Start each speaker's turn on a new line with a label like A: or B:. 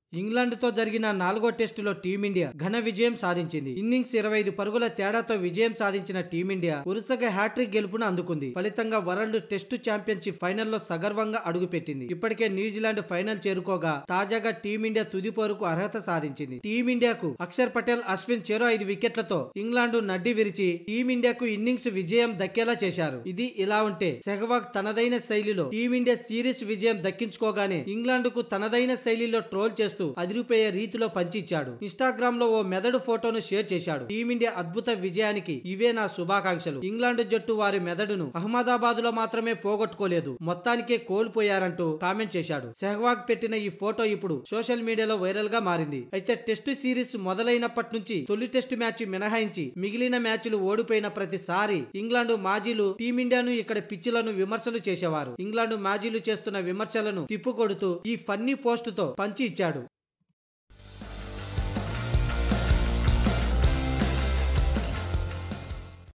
A: ఇంగ్లాండ్తో జరిగిన నాలుగో టెస్టులో టీమిండియా ఘన విజయం సాధించింది ఇన్నింగ్స్ ఇరవై ఐదు పరుగుల తేడాతో విజయం సాధించిన టీమిండియా వరుసగా హ్యాట్రిక్ గెలుపును అందుకుంది ఫలితంగా వరల్డ్ టెస్టు ఛాంపియన్షిప్ ఫైనల్లో సగర్వంగా అడుగుపెట్టింది ఇప్పటికే న్యూజిలాండ్ ఫైనల్ చేరుకోగా తాజాగా టీమిండియా తుది పోరుకు అర్హత సాధించింది టీమిండియాకు అక్షర్ పటేల్ అశ్విన్ చెరో ఐదు వికెట్లతో ఇంగ్లాండ్ నడ్డి విరిచి టీమిండియాకు ఇన్నింగ్స్ విజయం దక్కేలా చేశారు ఇది ఇలా ఉంటే సెహ్వాగ్ తనదైన శైలిలో టీమిండియా సిరీస్ విజయం దక్కించుకోగానే ఇంగ్లాండ్ కు తనదైన శైలిలో ట్రోల్ చేస్తూ అదిరిపోయే రీతిలో పంచిచ్చాడు ఇన్స్టాగ్రామ్ లో ఓ మెదడు ఫోటోను షేర్ చేశాడు టీమిండియా అద్భుత విజయానికి ఇవే నా శుభాకాంక్షలు ఇంగ్లాండ్ జట్టు వారి మెదడును అహ్మదాబాద్ లో మాత్రమే పోగొట్టుకోలేదు మొత్తానికే కోల్పోయారంటూ కామెంట్ చేశాడు సెహ్వాగ్ పెట్టిన ఈ ఫోటో ఇప్పుడు సోషల్ మీడియాలో వైరల్ గా మారింది అయితే టెస్టు సిరీస్ మొదలైనప్పటి నుంచి తొలి టెస్టు మ్యాచ్ మినహాయించి మిగిలిన మ్యాచ్లు ఓడిపోయిన ప్రతిసారి ఇంగ్లాండ్ మాజీలు టీమిండియాను ఇక్కడ పిచ్చిలను విమర్శలు చేసేవారు ఇంగ్లాండ్ మాజీలు చేస్తున్న విమర్శలను తిప్పుకొడుతూ ఈ ఫన్నీ పోస్ట్ తో పంచి ఇచ్చాడు